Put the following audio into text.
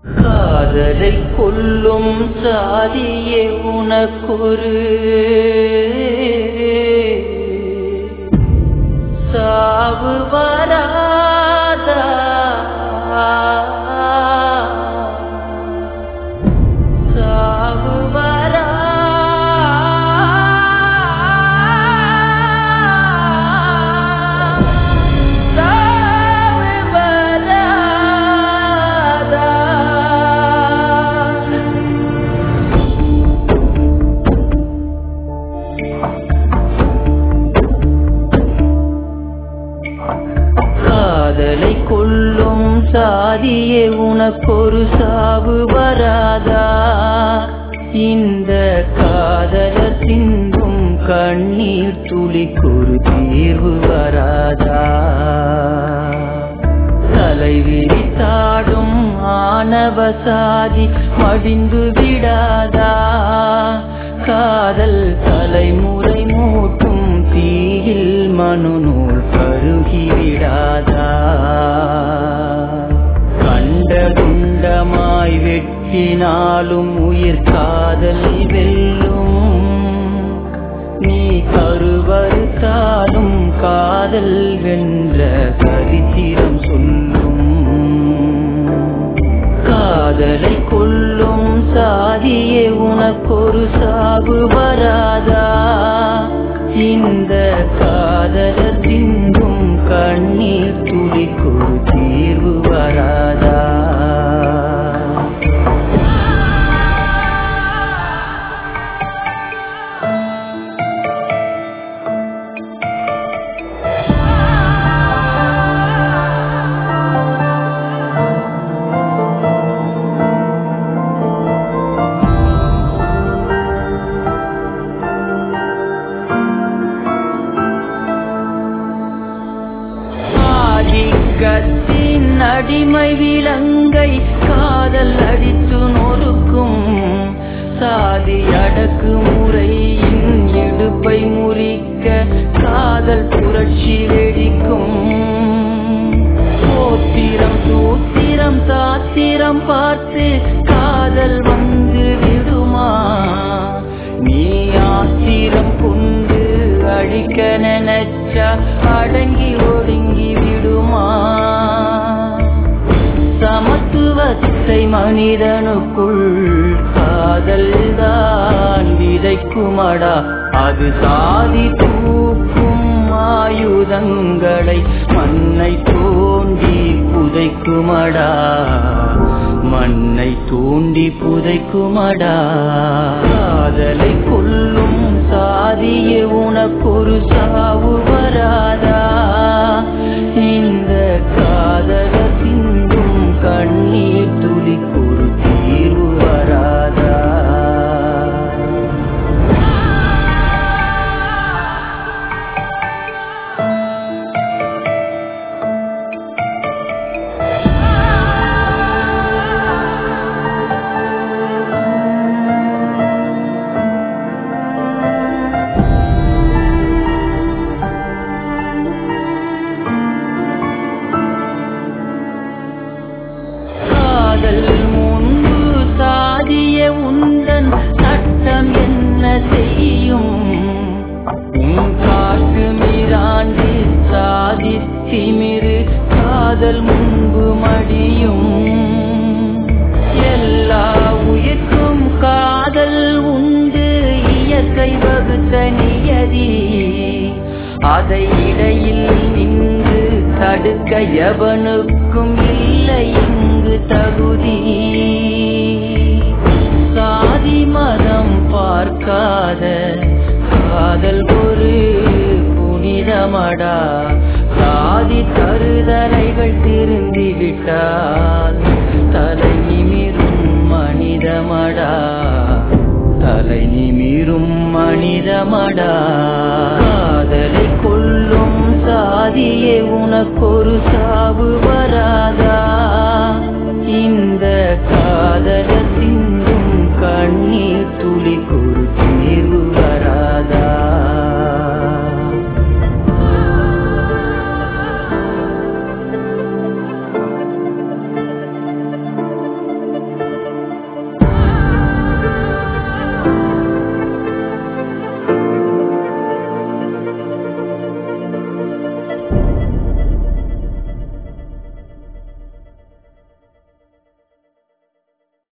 காதலை கொல்லும் சாதியே உனக்கொரு சாவு வராதா சாவு வராதா சாவு வராதா காதலை கொல்லும் சாதியே உனக்கொரு சாவு வராதா இந்த காதலர் சிந்தும் கண்ணீர் துளிக்கொரு தீர்வு வராதா தலைவிரித்தாடும் ஆணவ சாதி மடிந்து விடாதா காதல் தலைமுறை மூட்டும் தீயில் மனுநூல் கருகி விடாதா கண்ட குண்டமாய் வெட்டினாலும் உயிர் காதல் வெல்லும் நீ கருவறுத்தாலும் காதல் வென்ற சரித்திரம் சொல்லும் காதலை கொல்லும் சாதியே உனக்கொரு சாவு வராதா இந்த காதலர் சிந்தும் கண்ணீர் துளிக்கொரு தீர்வு வராதா ஆதிக்கத்தின் அடிமை விலங்கை காதல் அடித்து நொறுக்கும் சாதி அடக்கு முறையின் இடுப்பை முறிக்க காதல் புரட்சி வெடிக்கும் சோத்திரம் சூத்திரம் சாத்திரம் பார்த்து காதல் வந்து விடுமா நீ ஆத்திரம் கொண்டு அழிக்க நினைச்சா அடங்கி ஒடுங்கி விடுமா சமத்துவத்தை மனிதனுக்குள் காதல் தான் விதைக்குமடா அது சாதி தூக்கும் ஆயுதங்களை மண்ணை தோண்டி புதைக்குமடா மண்ணை தூண்டி புதைக்குமடா காதலை கொல்லும் சாதியே உனக்கொரு சாவு வராதா இந்த காதலர் சிந்தும் கண்ணீர் துளிக்கொரு தீர்வு வராதா காதல் முன்பு சாதிய உந்தன் சட்டம் என்ன செய்யும் உன் காட்டு மீறாண்டு சாதி திமிரு காதல் முன்பு மடியும் எல்லா உயிர்க்கும் காதல் உண்டு இயற்கை வகுத்த நியதி அதை இடையில் நின்று தடுக்க எவனுக்கும் இல்லை இங்கு தகுதி சாதி மதம் பார்க்காத காதல் ஒரு புனிதமடா சாதி தருதலைகள் திருந்தி விட்டால் தலை நிமிரும் மனிதமடா தலை நிமிரும் மனிதமடா காதலை கொல்லும் சாதியே உனக்கொரு சாவு வராதா